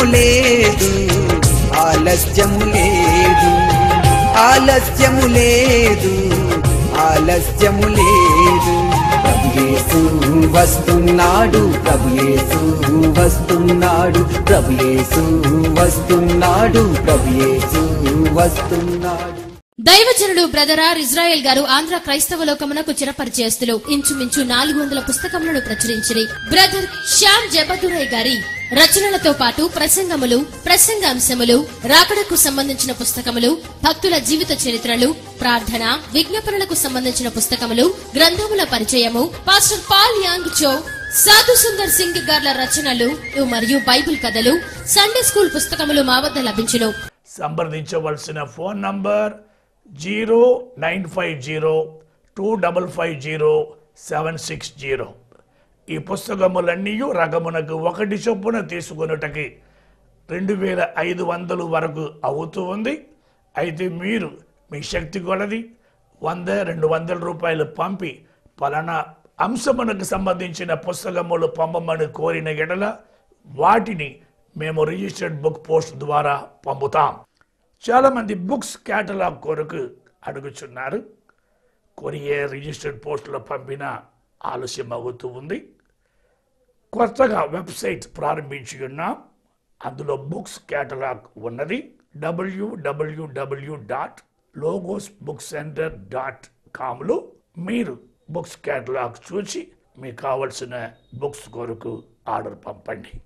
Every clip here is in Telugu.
ఆలస్యము లేదు ఆలస్యము లేదు ఆలస్యము లేదు ఆలస్యము లేదు ప్రభుయేసు వస్తున్నాడు ప్రభుయేసు వస్తున్నాడు ప్రభుయేసు వస్తున్నాడు ప్రభుయేసు వస్తున్నాడు దైవజనుడు బ్రదర్ ఆర్ ఇజ్రాయెల్ గారు ఆంధ్ర క్రైస్తవ లోకమునకు చిరపరిచేస్తులు ఇంచుమించు నాలుగు వందల పుస్తకములను ప్రచురించిరి బ్రదర్ శ్యామ్ జబదురై గారి రచనలతో పాటు ప్రసంగములు ప్రసంగాంశములు రాకడకు సంబంధించిన పుస్తకములు భక్తుల జీవిత చరిత్రలు ప్రార్థన విజ్ఞాపనలకు సంబంధించిన పుస్తకములు గ్రంథముల పరిచయము పాస్టర్ పాల్ యాంగ్ చో సాధు సుందర్ సింగ్ గార్ల రచనలు మరియు బైబిల్ కథలు సండే స్కూల్ పుస్తకములు మా వద్ద లభించును సంప్రదించవలసిన phone number zero nine five zero two double five zero seven six zero ఈ పుస్తకములన్నీ రకమునకు ఒకటి చొప్పున తీసుకొనుటకి రెండు వేల ఐదు వందలు వరకు అవుతూ ఉంది అయితే మీరు మీ శక్తి కొలది వంద రెండు వందల రూపాయలు పంపి పలానా అంశమునకు సంబంధించిన పుస్తకములు పంపమని కోరిన ఎడల వాటిని మేము రిజిస్టర్డ్ బుక్ పోస్ట్ ద్వారా పంపుతాం చాలామంది బుక్స్ కేటలాగ్ కొరకు అడుగుచున్నారు కొరియర్ రిజిస్టర్డ్ పోస్టులో పంపిన ఆలస్యం అవుతూ ఉంది కొత్తగా వెబ్సైట్ ప్రారంభించి ఉన్నాం అందులో బుక్స్ కేటలాగ్ ఉన్నది WWW dot Logos book centre dot కామ్లో మీరు బుక్స్ కేటలాగ్ చూసి మీకు కావలసిన బుక్స్ కొరకు ఆర్డర్ పంపండి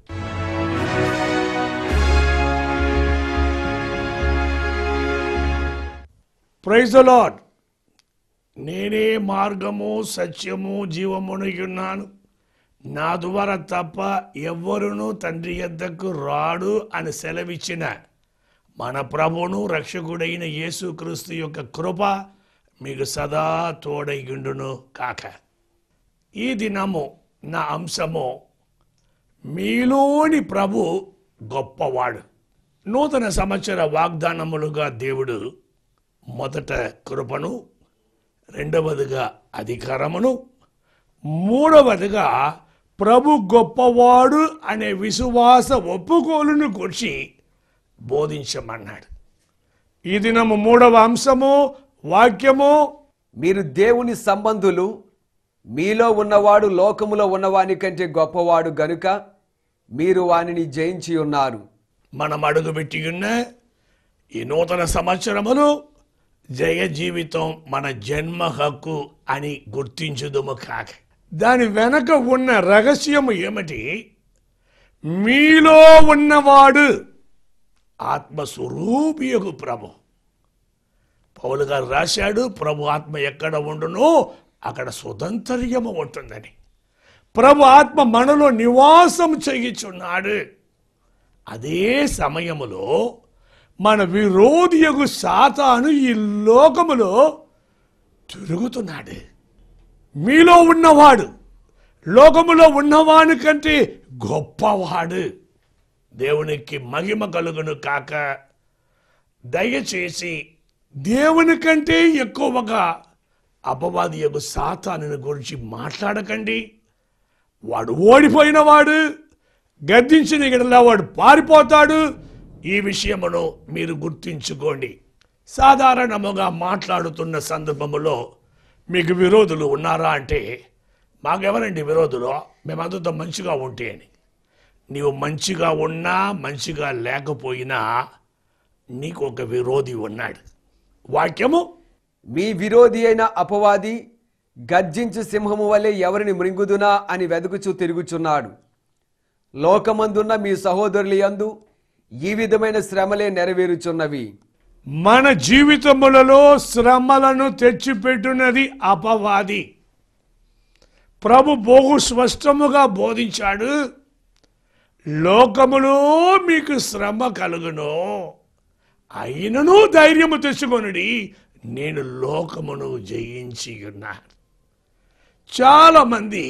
ప్రైజ్ లాడ్ నేనే మార్గము సత్యము జీవమును ఉన్నాను నా ద్వారా తప్ప ఎవ్వరును తండ్రి యొద్దకు రాడు అని సెలవిచ్చిన మన ప్రభువును రక్షకుడైన యేసుక్రీస్తు యొక్క కృప మీకు సదా తోడైగుండును కాక ఈ దినము నా అంశము మీలోని ప్రభు గొప్పవాడు నూతన సంవత్సర వాగ్దానములుగా దేవుడు మొదట కృపను రెండవదిగా అధికారమును మూడవదిగా ప్రభు గొప్పవాడు అనే విశ్వాస ఒప్పుకోలును గురించి బోధించమన్నాడు ఈ దినము మూడవ అంశము వాక్యము మీరు దేవుని సంబంధులు మీలో ఉన్నవాడు లోకములో ఉన్నవాని కంటే గొప్పవాడు గనుక మీరు వానిని జయించి ఉన్నారు మనం అడుగుపెట్టి ఉన్న ఈ నూతన సంవత్సరములు జయ జీవితం మన జన్మ హక్కు అని గుర్తించుదుము కాక దాని వెనక ఉన్న రహస్యము ఏమిటి మీలో ఉన్నవాడు ఆత్మస్వరూపియకు ప్రభు పౌలు గారు రాశాడు ప్రభు ఆత్మ ఎక్కడ ఉండునో అక్కడ స్వతంత్ర్యము ఉంటుందని ప్రభు ఆత్మ మనలో నివాసం చేయుచున్నాడు అదే సమయములో మన విరోధియగు సాతాను ఈ లోకములో తిరుగుతున్నాడు మీలో ఉన్నవాడు లోకములో ఉన్నవాని కంటే గొప్పవాడు దేవునికి మహిమ కలుగును కాక దయచేసి దేవుని కంటే ఎక్కువగా అపవాది యొక్క సాతాను గురించి మాట్లాడకండి వాడు ఓడిపోయినవాడు గద్దించిన ఎడలా వాడు పారిపోతాడు ఈ విషయమును మీరు గుర్తించుకోండి సాధారణముగా మాట్లాడుతున్న సందర్భములో మీకు విరోధులు ఉన్నారా అంటే మాకెవరండి విరోధులు మేమందరితో మంచిగా ఉంటే అని నీవు మంచిగా ఉన్నా మంచిగా లేకపోయినా నీకు ఒక విరోధి ఉన్నాడు వాక్యము మీ విరోధి అయిన అపవాది గర్జించు సింహము వలె ఎవరిని మృంగుదునా అని వెదుకుచూ తిరుగుచున్నాడు లోకమందున్న మీ సహోదరుల యందు ఈ విధమైన శ్రమలే నెరవేరుచున్నవి మన జీవితములలో శ్రమలను తెచ్చిపెట్టున్నది అపవాది ప్రభు బహు స్పష్టముగా బోధించాడు లోకములో మీకు శ్రమ కలుగును అయినను ధైర్యము తెచ్చుకొనుడి నేను లోకమును జయించి ఉన్నాను చాలా మంది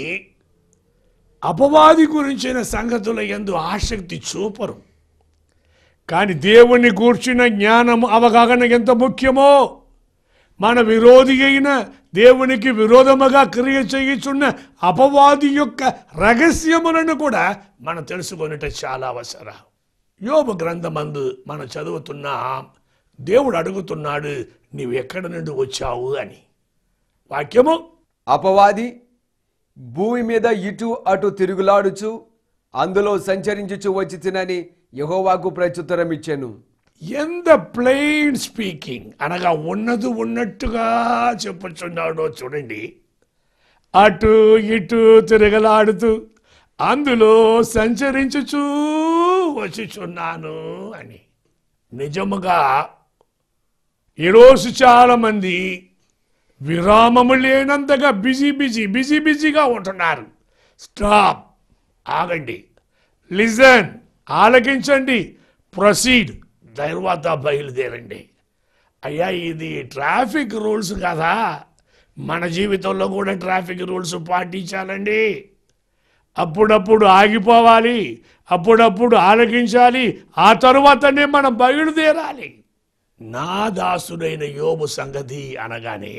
అపవాది గురించిన సంగతుల ఎందు ఆసక్తి చూపరు కానీ దేవుని కూర్చున్న జ్ఞానం అవగాహన ఎంత ముఖ్యమో మన విరోధి అయిన దేవునికి విరోధముగా క్రియ చేయుచున్న అపవాది యొక్క రహస్యములను కూడా మనం తెలుసుకొనుట చాలా అవసరం యోబు గ్రంథమందు మనం చదువుతున్నా దేవుడు అడుగుతున్నాడు నీవు ఎక్కడ నుండి వచ్చావు అని వాక్యము అపవాది భూమి మీద ఇటు అటు తిరుగులాడుచు అందులో సంచరించుచు వచ్చి తినని యహోవాకు ప్రత్యుత్తరం ఇచ్చాను ఎంత ప్లెయిన్ స్పీకింగ్ అనగా ఉన్నది ఉన్నట్టుగా చెప్పుచున్నాడో చూడండి అటు ఇటు తిరగలాడుతూ అందులో సంచరించుచూ వచ్చుచున్నాను అని నిజముగా ఈరోజు చాలా మంది విరామము లేనంతగా బిజీ బిజీ బిజీ బిజీగా ఉంటున్నారు స్టాప్ ఆగండి లిజన్ ఆలకించండి ప్రొసీడ్ తర్వాత బయలుదేరండి అయ్యా ఇది ట్రాఫిక్ రూల్స్ కదా మన జీవితంలో కూడా ట్రాఫిక్ రూల్స్ పాటించాలండి అప్పుడప్పుడు ఆగిపోవాలి అప్పుడప్పుడు ఆలకించాలి ఆ తరువాతనే మనం బయలుదేరాలి నా దాసుడైన యోబు సంగతి అనగానే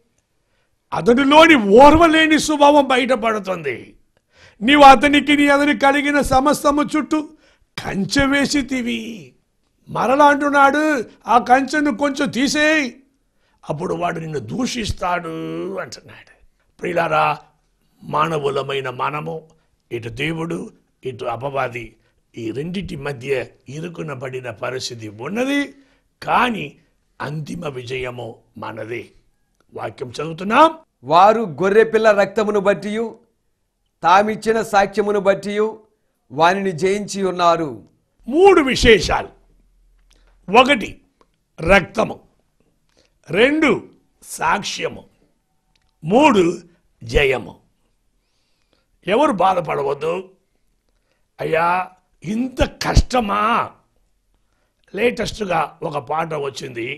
అతడిలోని ఓర్వలేని స్వభావం బయటపడుతుంది నీవు అతనికి నీ అతని కలిగిన సమస్తము చుట్టూ కంచె వేసితివి మరలా అంటున్నాడు ఆ కంచెను కొంచెం తీసేయి అప్పుడు వాడు నిన్ను దూషిస్తాడు అంటున్నాడు ప్రియులారా మానవులమైన మనము ఇటు దేవుడు ఇటు అపవాది ఈ రెండిటి మధ్య ఇరుకున పడిన పరిస్థితి ఉన్నది కానీ అంతిమ విజయము మనదే వాక్యం చదువుతున్నాం వారు గొర్రెపిల్ల రక్తమును బట్టి తామిచ్చిన సాక్ష్యమును బట్టి వానిని జయించి ఉన్నారు మూడు విశేషాలు ఒకటి రక్తము రెండు సాక్ష్యము మూడు జయము ఎవరు బాధపడవద్దు అయ్యా ఇంత కష్టమా లేటెస్ట్గా ఒక పాట వచ్చింది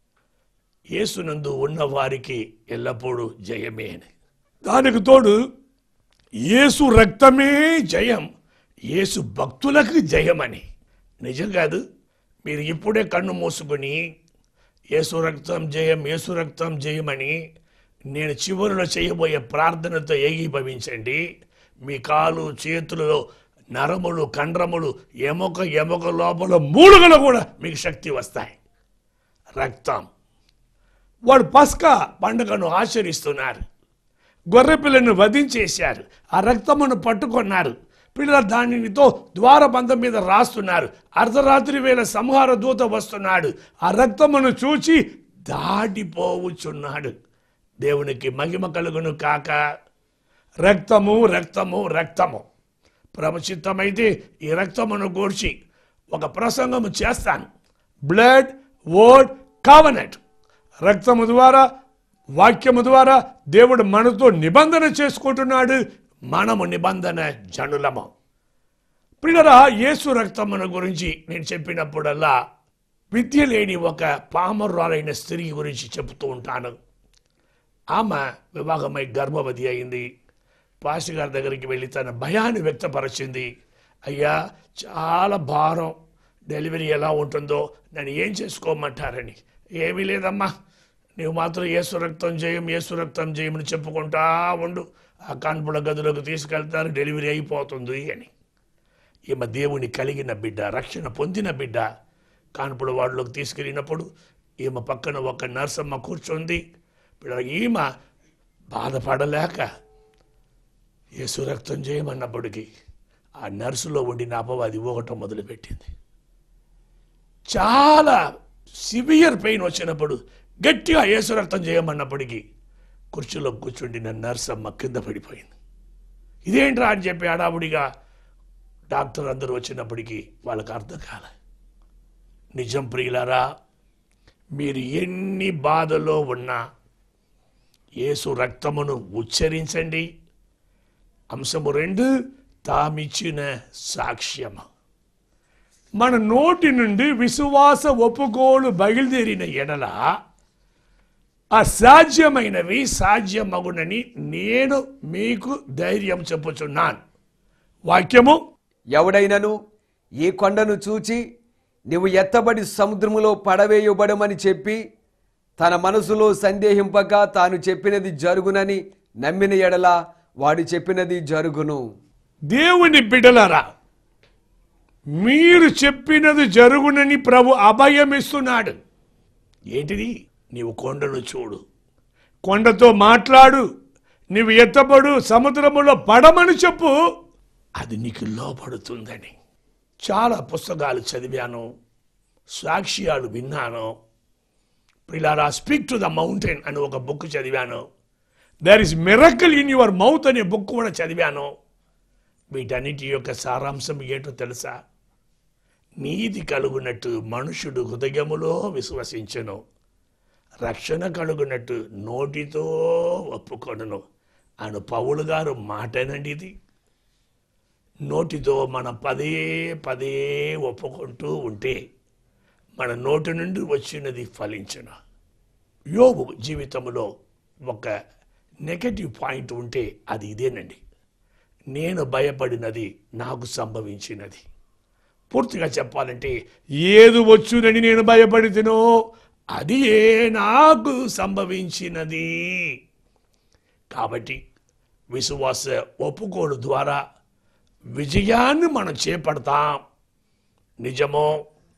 యేసునందు ఉన్న వారికి ఎల్లప్పుడూ జయమే అని దానికి తోడు యేసు రక్తమే జయం యేసు భక్తులకు జయమని నిజం కాదు మీరు ఇప్పుడే కన్ను మూసుకొని యేసు రక్తం జయం యేసు రక్తం జయమని నేను చివరిలో చేయబోయే ప్రార్థనతో ఏకీభవించండి మీ కాలు చేతులలో నరములు కండ్రములు ఎముక ఎముక లోపల మూలుగలు కూడా మీకు శక్తి వస్తాయి రక్తం వాడు పస్కా పండుగను ఆచరిస్తున్నారు గొర్రెపిల్లను వధించేశారు ఆ రక్తమును పట్టుకున్నారు పిల్లల దానితో ద్వారబంధం మీద రాస్తున్నారు అర్ధరాత్రి వేళ సంహార దూత వస్తున్నాడు ఆ రక్తమును చూచి దాటిపోవుచున్నాడు దేవునికి మహిమ కలుగును కాక రక్తము రక్తము రక్తము ప్రవచిత్తమైతే ఈ రక్తమును గూర్చి ఒక ప్రసంగము చేస్తాను బ్లడ్ వర్డ్ కావనెట్ రక్తము ద్వారా వాక్యము ద్వారా దేవుడు మనతో నిబంధన చేసుకుంటున్నాడు మనము నిబంధన జనులము ప్రియులరా యేసు రక్తమును గురించి నేను చెప్పినప్పుడల్లా విద్య లేని ఒక పామరురాలైన స్త్రీ గురించి చెబుతూ ఉంటాను ఆమె వివాహమై గర్భవతి అయింది పాస్టర్ గారి దగ్గరికి వెళ్ళి తన భయాన్ని వ్యక్తపరిచింది అయ్యా చాలా భారం డెలివరీ ఎలా ఉంటుందో నన్ను ఏం చేసుకోమంటారని ఏమీ లేదమ్మా నీవు మాత్రం ఏసు రక్తం చేయం ఏసు రక్తం చేయమని చెప్పుకుంటా ఉండు ఆ కాన్పుల గదిలోకి తీసుకెళ్తారు డెలివరీ అయిపోతుంది అని ఈమె దేవుని కలిగిన బిడ్డ రక్షణ పొందిన బిడ్డ కాన్పుల వాడిలోకి తీసుకెళ్ళినప్పుడు ఈమె పక్కన ఒక నర్సమ్మ కూర్చుంది ఇప్పుడు ఈమె బాధపడలేక యేసు రక్తం చేయమన్నప్పటికీ ఆ నర్సులో ఉండిన అపవాది ఊగటం మొదలుపెట్టింది చాలా సివియర్ పెయిన్ వచ్చినప్పుడు గట్టిగా యేసు రక్తం చేయమన్నప్పటికీ కుర్చీలో కూర్చుండిన నర్సమ్మ కింద పడిపోయింది ఇదేంట్రా అని చెప్పి హడావుడిగా డాక్టర్ అందరూ వచ్చినప్పటికీ వాళ్ళకి అర్థం కాలే నిజం ప్రియులారా మీరు ఎన్ని బాధలో ఉన్నా యేసు రక్తమును ఉచ్చరించండి అంశము రెండు తామిచ్చిన సాక్ష్యము మన నోటి నుండి విశ్వాస ఒప్పుకోలు బయలుదేరిన ఎడల అసాధ్యమైనవి సాధ్యమగునని నేను మీకు ధైర్యం చెప్పుచున్నాను వాక్యము ఎవడైనను ఈ కొండను చూచి నీవు ఎత్తబడి సముద్రములో పడవేయబడమని చెప్పి తన మనసులో సందేహింపక తాను చెప్పినది జరుగునని నమ్మిన ఎడల వాడు చెప్పినది జరుగును దేవుని బిడలరా మీరు చెప్పినది జరుగునని ప్రభు అభయమిస్తున్నాడు ఏంటిది నీవు కొండను చూడు కొండతో మాట్లాడు నీవు ఎత్తబడు సముద్రములో పడమని చెప్పు అది నీకు లోపడుతుందని చాలా పుస్తకాలు చదివాను సాక్ష్యాలు విన్నాను పిల్లారా స్పీక్ టు ద మౌంటైన్ అని ఒక బుక్ చదివాను there is miracle in your mouth అనే బుక్ కూడా చదివాను వీటన్నిటి యొక్క సారాంశం ఏంటో తెలుసా నీతి కలుగునట్టు మనుషుడు హృదయములో విశ్వసించను రక్షణ కలుగునట్టు నోటితో ఒప్పుకొనును అను పౌలు గారు మాటనండి ఇది నోటితో మనం పదే పదే ఒప్పుకుంటూ ఉంటే మన నోటి నుండి వచ్చినది ఫలించును యోబు జీవితంలో ఒక నెగటివ్ పాయింట్ ఉంటే అది ఇదేనండి నేను భయపడినది నాకు సంభవించినది పూర్తిగా చెప్పాలంటే ఏది వచ్చునని నేను భయపడితేనో అది ఏ నాకు సంభవించినది కాబట్టి విశ్వాస ఒప్పుకోలు ద్వారా విజయాన్ని మనం చేపడతాం నిజమో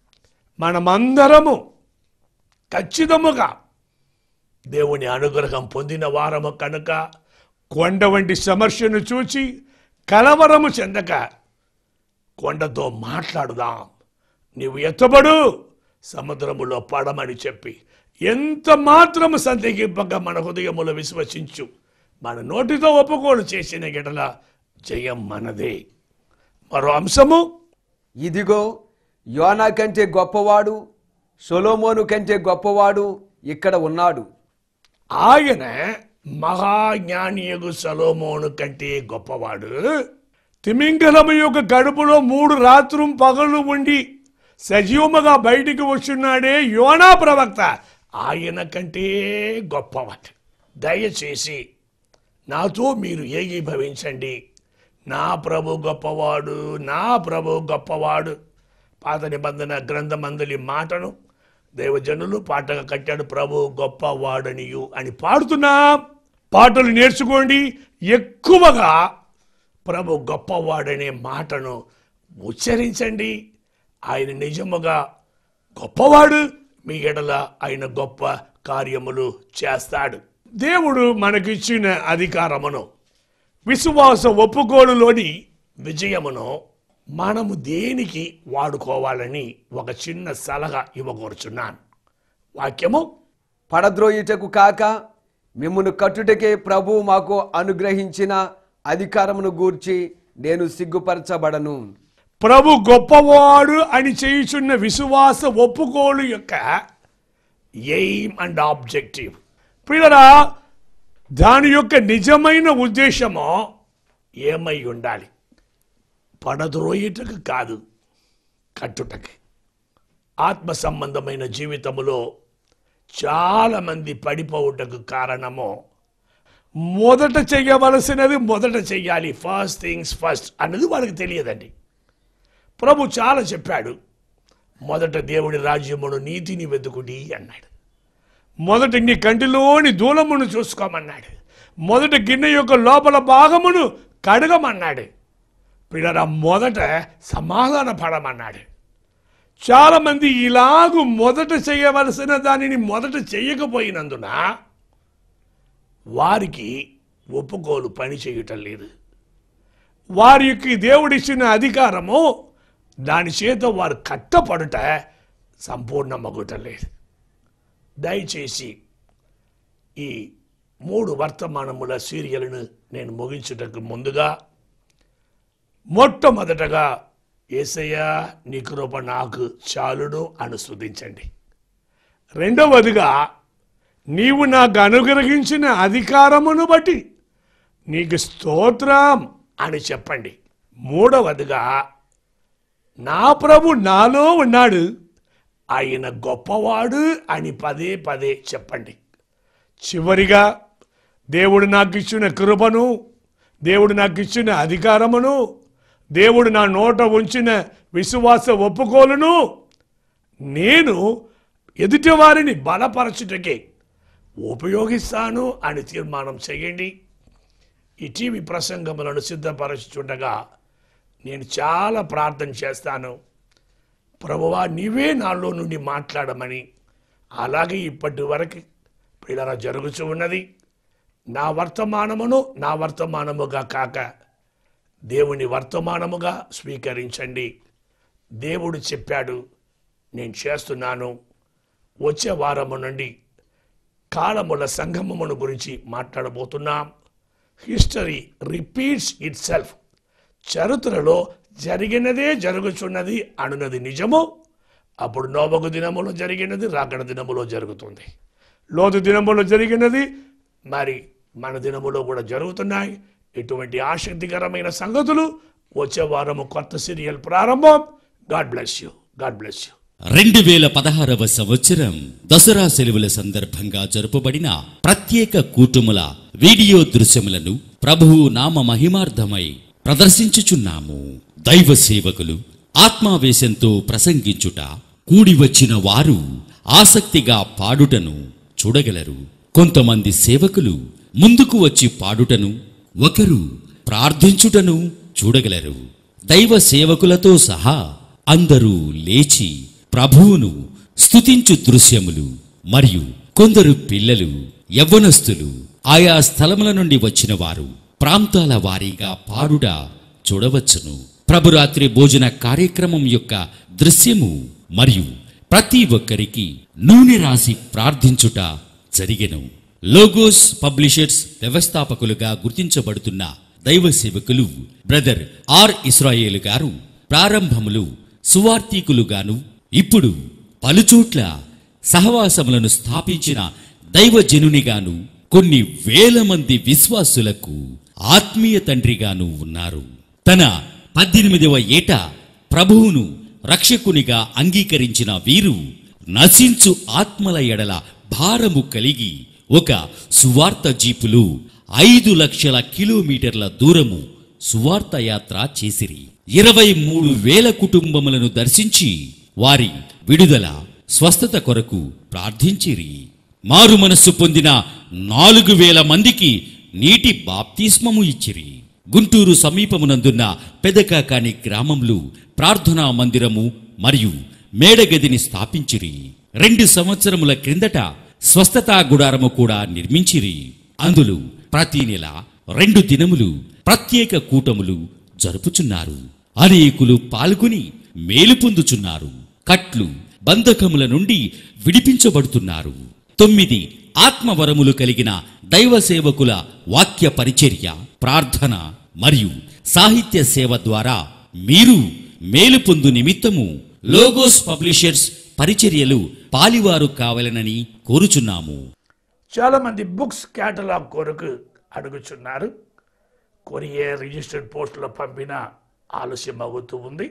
మనమందరము ఖచ్చితముగా దేవుని అనుగ్రహం పొందిన వారము కనుక కొండ వంటి సమస్యను చూచి కలవరము చెందక కొండతో మాట్లాడుదాం నీవు ఎత్తబడు సముద్రములో పడమని చెప్పి ఎంత మాత్రము సందేహింపక మన హృదయములో విశ్వసించు మన నోటితో ఒప్పుకోలు చేసిన గిటల జయం మనదే మరో అంశము ఇదిగో యోనా కంటే గొప్పవాడు సొలోమోను కంటే గొప్పవాడు ఇక్కడ ఉన్నాడు ఆయన మహాజ్ఞానియగు సలోమోను కంటే గొప్పవాడు తిమింగలము యొక్క కడుపులో మూడు రాత్రు పగలు ఉండి సజీవముగా బయటికి వస్తున్నాడే యోనా ప్రవక్త ఆయన కంటే గొప్పవాడు దయచేసి నాతో మీరు ఏకీభవించండి నా ప్రభు గొప్పవాడు నా ప్రభు గొప్పవాడు పాత నిబంధన గ్రంథమందలి మాటను దేవజనులు పాటగా కట్టాడు ప్రభు గొప్పవాడనియు అని పాడుతున్నాం పాటలు నేర్చుకోండి ఎక్కువగా ప్రభు గొప్పవాడనే మాటను ఉచ్చరించండి ఆయన నిజముగా గొప్పవాడు మీ ఎడల ఆయన గొప్ప కార్యములు చేస్తాడు దేవుడు మనకిచ్చిన అధికారమును విశ్వాస ఒప్పుకోలులోని విజయమును మనము దేనికి వాడుకోవాలని ఒక చిన్న సలహా ఇవ్వకూర్చున్నాను వాక్యము పడద్రోయుటకు కాక మిమ్మును కట్టుటకే ప్రభు మాకు అనుగ్రహించిన అధికారమును గూర్చి నేను సిగ్గుపరచబడను ప్రభు గొప్పవాడు అని చేయుచున్న విశ్వాస ఒప్పుకోలు యొక్క ఎయిమ్ అండ్ ఆబ్జెక్టివ్ ప్రియరా దాని యొక్క నిజమైన ఉద్దేశము ఏమై ఉండాలి పడద్రోయుటకు కాదు కట్టుటకి ఆత్మ సంబంధమైన జీవితములో చాలామంది పడిపోవుటకు కారణము మొదట చెయ్యవలసినది మొదట చెయ్యాలి ఫస్ట్ థింగ్స్ ఫస్ట్ అన్నది వాళ్ళకి తెలియదండి ప్రభు చాలా చెప్పాడు మొదట దేవుడి రాజ్యమును నీతిని వెతుకుడి అన్నాడు మొదట నీ కంటిలోని దూలమును చూసుకోమన్నాడు మొదట గిన్నె యొక్క లోపల భాగమును కడగమన్నాడు పిల్లరా మొదట సమాధాన పడమన్నాడు చాలామంది ఇలాగు మొదట చేయవలసిన దానిని మొదట చేయకపోయినందున వారికి ఒప్పుకోలు పని చేయటం లేదు వారికి దేవుడిచ్చిన అధికారము దాని చేత వారు కట్టపడుట సంపూర్ణమగుటం లేదు దయచేసి ఈ మూడు వర్తమానముల సీరియల్ను నేను ముగించుటకు ముందుగా మొట్టమొదటగా ఏసయ్య నీ కృప నాకు చాలును అనుసృతించండి రెండవదిగా నీవు నాకు అనుగ్రహించిన అధికారమును బట్టి నీకు స్తోత్రం అని చెప్పండి మూడవదిగా నా ప్రభు నాలో ఉన్నాడు ఆయన గొప్పవాడు అని పదే పదే చెప్పండి చివరిగా దేవుడు నాకు ఇచ్చిన కృపను దేవుడు నాకు ఇచ్చిన అధికారమును దేవుడు నా నోట ఉంచిన విశ్వాస ఒప్పుకోలును నేను ఎదుటివారిని బలపరచుటకే ఉపయోగిస్తాను అని తీర్మానం చేయండి ఈ టీవీ ప్రసంగములను సిద్ధపరచుచుండగా నేను చాలా ప్రార్థన చేస్తాను ప్రభువా నీవే నాలో నుండి మాట్లాడమని అలాగే ఇప్పటి వరకు పిల్లల జరుగుతూ ఉన్నది నా వర్తమానమును నా వర్తమానముగా కాక దేవుని వర్తమానముగా స్వీకరించండి దేవుడు చెప్పాడు నేను చేస్తున్నాను వచ్చే వారము నుండి కాలముల సంగమమును గురించి మాట్లాడబోతున్నాం హిస్టరీ రిపీట్స్ ఇట్ సెల్ఫ్ చరిత్రలో జరిగినదే జరుగుచున్నది అనున్నది నిజము అప్పుడు నోబగు దినములో జరిగినది రాకడ దినములో జరుగుతుంది లోతు దినములో జరిగినది మరి మన దినములో కూడా జరుగుతున్నాయి ఇటువంటి ఆసక్తికరమైన సంగతులు వచ్చే వారము కొత్త సీరియల్ ప్రారంభం God bless you God bless you రెండు వేల పదహారవ సంవత్సరం దసరా సెలవుల సందర్భంగా జరుపబడిన ప్రత్యేక కూటుముల వీడియో దృశ్యములను ప్రభువు నామ మహిమార్థమై ప్రదర్శించుచున్నాము దైవ సేవకులు ఆత్మావేశంతో ప్రసంగించుట కూడి వచ్చిన వారు ఆసక్తిగా పాడుటను చూడగలరు కొంతమంది సేవకులు ముందుకు వచ్చి పాడుటను ఒకరు ప్రార్థించుటను చూడగలరు దైవ సేవకులతో సహా అందరూ లేచి ప్రభువును స్తుతించు దృశ్యములు మరియు కొందరు పిల్లలు యవ్వనస్తులు ఆయా స్థలముల నుండి వచ్చిన వారు ప్రాంతాల వారీగా పాడుట చూడవచ్చును ప్రభురాత్రి భోజన కార్యక్రమం యొక్క దృశ్యము మరియు ప్రతి ఒక్కరికి నూనె రాసి ప్రార్థించుట జరిగెను లోగోస్ పబ్లిషర్స్ వ్యవస్థాపకులుగా గుర్తించబడుతున్న దైవ సేవకులు బ్రదర్ ఆర్ ఇస్రాయేల్ గారు ప్రారంభములు సువార్థికులుగాను ఇప్పుడు పలుచోట్ల సహవాసములను స్థాపించిన దైవజనునిగాను కొన్ని వేల మంది విశ్వాసులకు ఆత్మీయ తండ్రిగాను ఉన్నారు తన పద్దెనిమిదవ ఏట ప్రభువును రక్షకునిగా అంగీకరించిన వీరు నశించు ఆత్మల ఎడల భారము కలిగి ఒక సువార్త జీపులు ఐదు లక్షల కిలోమీటర్ల దూరము సువార్త యాత్ర చేసిరి ఇరవై మూడు వేల కుటుంబములను దర్శించి వారి విడుదల స్వస్థత కొరకు ప్రార్థించిరి మారు మనస్సు పొందిన నాలుగు వేల మందికి నీటి బాప్తిస్మము ఇచ్చిరి గుంటూరు సమీపమునందున్న పెదకాకాని గ్రామంలో ప్రార్థనా మందిరము మరియు మేడగదిని స్థాపించిరి రెండు సంవత్సరముల క్రిందట స్వస్థతా గుడారము కూడా నిర్మించిరి అందులో ప్రతి నెల రెండు దినములు ప్రత్యేక కూటములు జరుపుచున్నారు అనేకులు పాల్గొని మేలు పొందుచున్నారు కట్లు బంధకముల నుండి విడిపించబడుతున్నారు తొమ్మిది ఆత్మవరములు కలిగిన దైవ సేవకుల వాక్య పరిచర్య ప్రార్థన మరియు సాహిత్య సేవ ద్వారా మీరు మేలు పొందు నిమిత్తము లోగోస్ పబ్లిషర్స్ పరిచర్యలు పాలివారు కావాలనని కోరుచున్నాము చాలా మంది బుక్స్ కేటలాగ్ కొరకు అడుగుచున్నారు కొరియర్ రిజిస్టర్డ్ పోస్టులో పంపిన ఆలస్యం అవుతూ ఉంది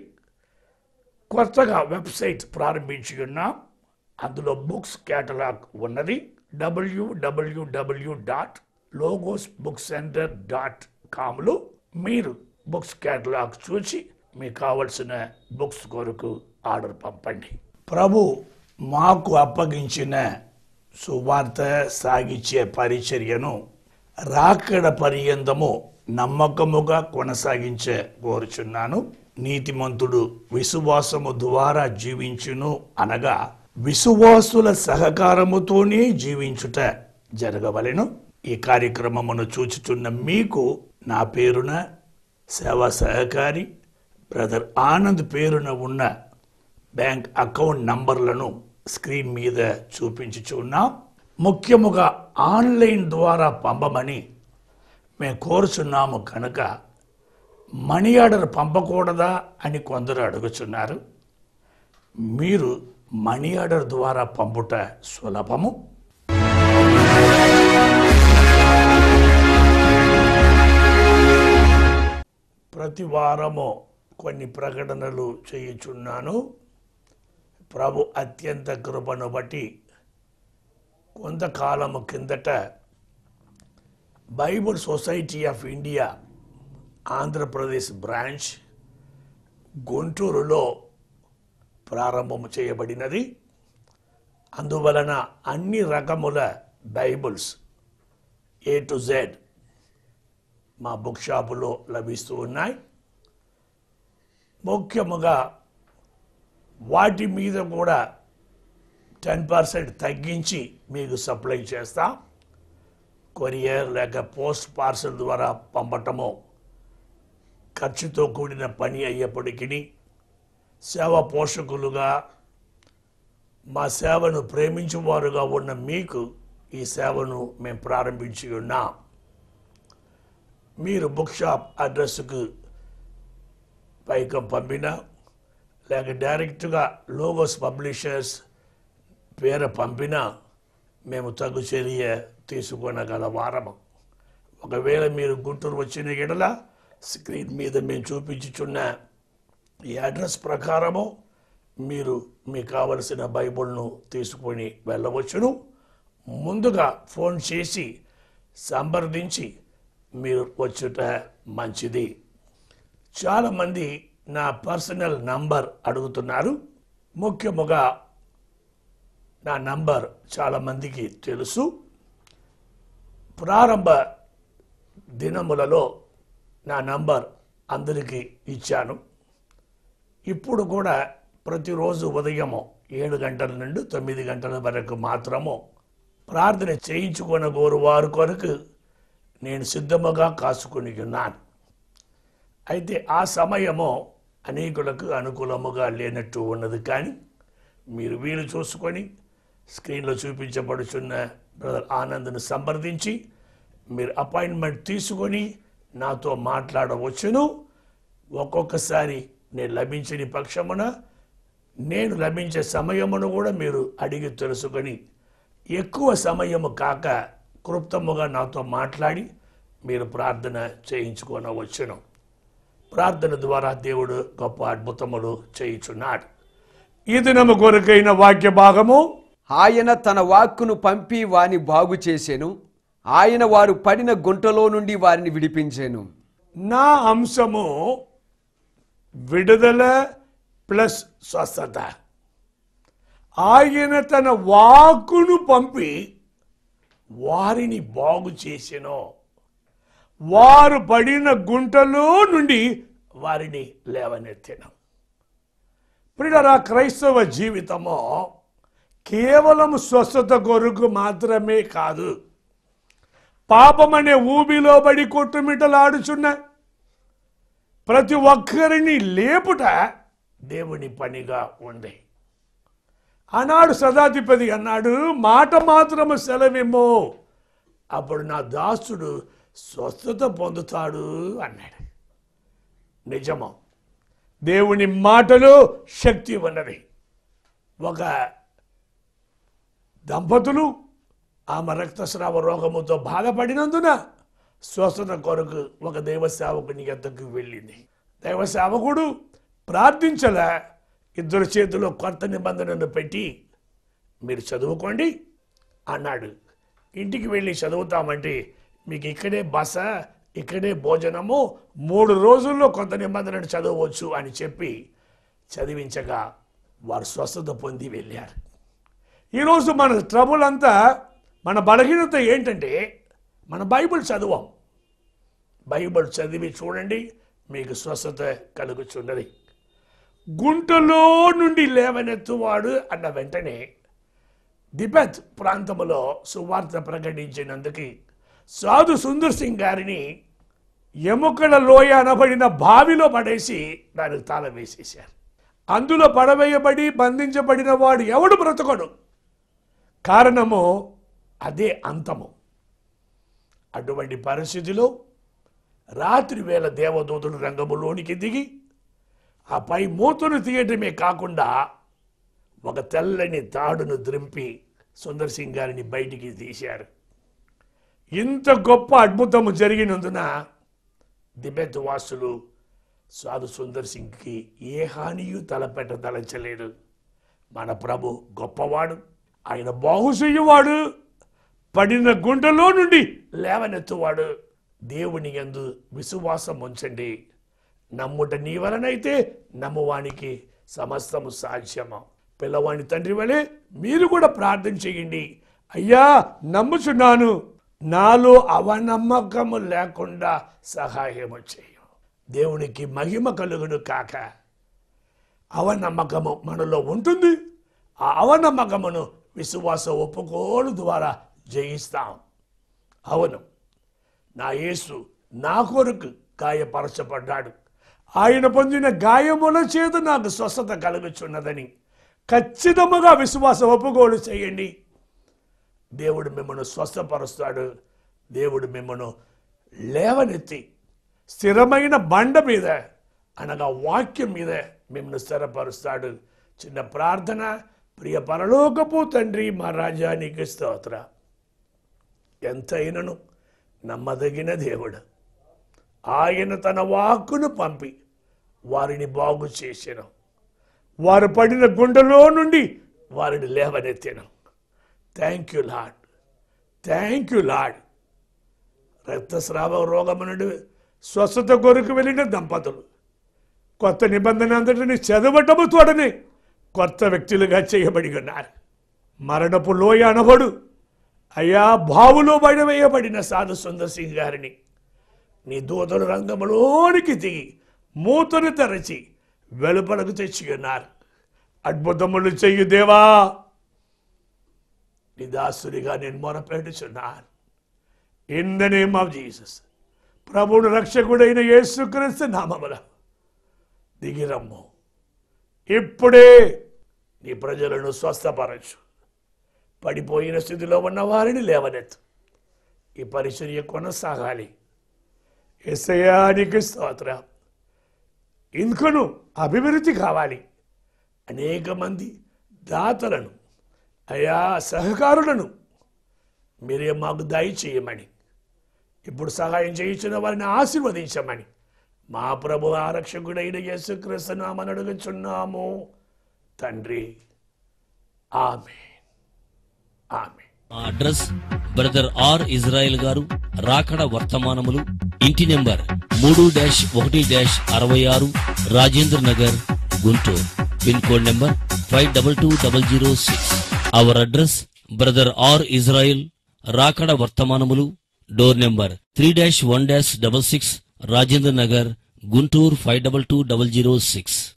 కొత్తగా వెబ్సైట్ ప్రారంభించి ఉన్నాం అందులో బుక్స్ కేటలాగ్ ఉన్నది WWW dot Logos book centre dot కామ్లో మీరు బుక్స్ కేటలాగ్ చూసి మీకు కావలసిన బుక్స్ కొరకు ఆర్డర్ పంపండి ప్రభు మాకు అప్పగించిన సువార్త సాగించే పరిచర్యను రాకడ పర్యంతము నమ్మకముగా కొనసాగించే కోరుచున్నాను నీతిమంతుడు విశ్వాసము ద్వారా జీవించును అనగా విశ్వాసుల సహకారముతోనే జీవించుట జరగవలెను ఈ కార్యక్రమమును చూచుచున్న మీకు నా పేరున సేవా సహకారి బ్రదర్ ఆనంద్ పేరున ఉన్న బ్యాంక్ అకౌంట్ నంబర్లను స్క్రీన్ మీద చూపించుచున్నాం ముఖ్యముగా ఆన్లైన్ ద్వారా పంపమని మేము కోరుచున్నాము కనుక మనీ ఆర్డర్ పంపకూడదా అని కొందరు అడుగుచున్నారు మీరు మనీ ఆర్డర్ ద్వారా పంపుట సులభము ప్రతి వారము కొన్ని ప్రకటనలు చేయుచున్నాను ప్రభు అత్యంత కృపను బట్టి కొంతకాలము కిందట Bible society of India Andhra Pradesh branch గుంటూరులో ప్రారంభం చేయబడినది అందువలన అన్ని రకముల బైబుల్స్ ఏ టు జెడ్ మా బుక్ షాపులో లభిస్తూ ఉన్నాయి ముఖ్యముగా వాటి మీద కూడా టెన్ పర్సెంట్ తగ్గించి మీకు సప్లై చేస్తాం కొరియర్ లేక పోస్ట్ పార్సల్ ద్వారా పంపటము ఖర్చుతో కూడిన పని అయ్యేప్పటికీ సేవ పోషకులుగా మా సేవను ప్రేమించువారుగా ఉన్న మీకు ఈ సేవను మేము ప్రారంభించి ఉన్నాం మీరు బుక్ షాప్ అడ్రస్కు పైకం పంపినా లేక డైరెక్ట్గా లోగోస్ పబ్లిషర్స్ పేరు పంపినా మేము తగు చర్య తీసుకొనగల వారము ఒకవేళ మీరు గుంటూరు వచ్చిన ఎడల స్క్రీన్ మీద మేము చూపించుచున్న ఈ అడ్రస్ ప్రకారము మీరు మీకు కావలసిన బైబిల్ను తీసుకొని వెళ్ళవచ్చును ముందుగా ఫోన్ చేసి సంప్రదించి మీరు వచ్చుట మంచిది చాలామంది నా పర్సనల్ నంబర్ అడుగుతున్నారు ముఖ్యముగా నా నంబర్ చాలామందికి తెలుసు ప్రారంభ దినములలో నా నంబర్ అందరికీ ఇచ్చాను ఇప్పుడు కూడా ప్రతిరోజు ఉదయము ఏడు గంటల నుండి తొమ్మిది గంటల వరకు మాత్రము ప్రార్థన చేయించుకొనగోరు వారి కొరకు నేను సిద్ధముగా కాసుకుని ఉన్నాను అయితే ఆ సమయము అనేకులకు అనుకూలముగా లేనట్టు ఉన్నది కానీ మీరు వీలు చూసుకొని స్క్రీన్లో చూపించబడుచున్న బ్రదర్ ఆనంద్ను సంప్రదించి మీరు అపాయింట్మెంట్ తీసుకొని నాతో మాట్లాడవచ్చును ఒక్కొక్కసారి నేను లభించని పక్షమున నేను లభించే సమయమును కూడా మీరు అడిగి తెలుసుకొని ఎక్కువ సమయము కాక క్లుప్తముగా నాతో మాట్లాడి మీరు ప్రార్థన చేయించుకొనవచ్చును ప్రార్థన ద్వారా దేవుడు గొప్ప అద్భుతములు చేయుచున్నాడు ఈ దినము కొరకైన వాక్య భాగము ఆయన తన వాక్కును పంపి వాని బాగు చేసెను ఆయన వారు పడిన గుంటలో నుండి వారిని విడిపించెను నా అంశము విడుదల ప్లస్ స్వస్థత ఆయన తన వాక్కును పంపి వారిని బాగు చేసెను వారు పడిన గుంటలో నుండి వారిని లేవనెత్తెను ప్రియులరా క్రైస్తవ జీవితము కేవలం స్వస్థత కొరకు మాత్రమే కాదు పాపమనే ఊబిలో పడి కొట్టుమిటలాడుచున్న ప్రతి ఒక్కరిని లేపుట దేవుని పనిగా ఉంది ఆనాడు సదాధిపతి అన్నాడు మాట మాత్రము సెలవిమ్ము అప్పుడు నా దాసుడు స్వస్థత పొందుతాడు అన్నాడు నిజము దేవుని మాటలో శక్తి ఉన్నది ఒక దంపతులు ఆమె రక్తస్రావ రోగముతో బాధపడినందున స్వస్థత కొరకు ఒక దైవ సేవకుని ఎద్దకు వెళ్ళింది దైవ సేవకుడు ప్రార్థించల ఇద్దరు చేతిలో కొత్త నిబంధనను పెట్టి మీరు చదువుకోండి అన్నాడు ఇంటికి వెళ్ళి చదువుతామంటే మీకు ఇక్కడే బస ఇక్కడే భోజనము మూడు రోజుల్లో కొత్త నిబంధనను చదవచ్చు అని చెప్పి చదివించగా వారు స్వస్థత పొంది వెళ్ళారు ఈరోజు మన ట్రబుల్ అంతా మన బలహీనత ఏంటంటే మన బైబిల్ చదువం బైబిల్ చదివి చూడండి మీకు స్వస్థత కలుగుచున్నది గుంటలో నుండి లేవనెత్తువాడు అన్న వెంటనే దిబెత్ ప్రాంతములో సువార్త ప్రకటించినందుకు సాధు సుందర్ సింగ్ గారిని ఎముకల లోయ అనబడిన బావిలో పడేసి దానికి తాళం వేసేశారు అందులో పడవేయబడి బంధించబడిన వాడు ఎవడు బ్రతకడు కారణము అదే అంతము అటువంటి పరిస్థితిలో రాత్రి వేళ దేవదూతుడు రంగములోనికి దిగి ఆ పై మూతను తీయటమే కాకుండా ఒక తెల్లని తాడును ద్రింపి సుందర్ సింగ్ గారిని బయటికి తీశారు ఇంత గొప్ప అద్భుతము జరిగినందున దిబెత్ వాసులు సాధు సుందర్ సింగ్కి ఏ హానియు తలపెట్ట తలచలేదు మన ప్రభు గొప్పవాడు ఆయన బాహుశయ్యవాడు పడిన గుంటలో నుండి లేవనెత్తువాడు దేవుని యందు విశ్వాసం ఉంచండి నమ్ముట నీ వలనైతే నమ్మువానికి సమస్తము సాధ్యము పిల్లవాని తండ్రి వలె మీరు కూడా ప్రార్థన చేయండి అయ్యా నమ్ముచున్నాను నాలో అవనమ్మకము లేకుండా సహాయము చేయు దేవునికి మహిమ కలుగును కాక అవనమ్మకము మనలో ఉంటుంది ఆ అవనమ్మకమును విశ్వాస ఒప్పుకోలు ద్వారా జయిస్తాం అవును నా యేసు నా కొరకు గాయపరచబడ్డాడు ఆయన పొందిన గాయముల చేత నాకు స్వస్థత కలుగుచున్నదని ఖచ్చితంగా విశ్వాస ఒప్పుకోలు చేయండి దేవుడు మిమ్మల్ని స్వస్థపరుస్తాడు దేవుడు మిమ్మల్ని లేవనెత్తి స్థిరమైన బండ మీద అనగా వాక్యం మీద మిమ్మల్ని స్థిరపరుస్తాడు చిన్న ప్రార్థన ప్రియ పరలోకపు తండ్రి మా రాజానికి స్తోత్ర ఎంతైనను నమ్మదగిన దేవుడు ఆయన తన వాక్కును పంపి వారిని బాగు చేసిన వారు పడిన గుండెలో నుండి వారిని లేవనెత్తిన thank you lord thank you lord రక్తస్రావ రోగము నుండి స్వస్థత కొరకు వెళ్ళిన దంపతులు కొత్త నిబంధన అంతటిని చదవటము తోడనే కొత్త వ్యక్తులుగా చేయబడి ఉన్నారు మరణపు లోయ అనబడు అయ్యా బావులో బయటవేయబడిన సాధు సుందర్ సింగ్ గారిని నీ దూతలు రంగంలోనికి దిగి మూతను తెరచి వెలుపలకు తెచ్చి ఉన్నారు అద్భుతములు చెయ్యి దేవా నీ దాసుడిగా నేను మొరపెట్టుచున్నాను in the name of Jesus ప్రభువుడు రక్షకుడైన యేసుక్రీస్తు నామముల దిగిరమ్ము ఇప్పుడే నీ ప్రజలను స్వస్థపరచు పడిపోయిన స్థితిలో ఉన్న వారిని లేవనెత్తు ఈ పరిచర్య కొనసాగాలి ఎస్ఐయానికి స్తోత్రం ఇంకను అభివృద్ధి కావాలి అనేక మంది దాతలను అయా సహకారులను మీరే మాకు దయచేయమని ఇప్పుడు సహాయం చేయించిన వారిని ఆశీర్వదించమని మా ప్రభు ఆరక్షకుడైన యేసుక్రీస్తు నామని అడుగుచున్నాము తండ్రి ఆమె ఆమె మా అడ్రస్ బ్రదర్ ఆర్ ఇజ్రాయెల్ గారు రాకడ వర్తమానములు ఇంటి నెంబర్ మూడు డాష్ ఒకటి డాష్ అరవై ఆరు Rajendra Nagar Guntur pin code number five double two double zero six our address brother R Israel రాకడ వర్తమానములు door number three dash one dash double six Rajendra Nagar Guntur five double two double zero six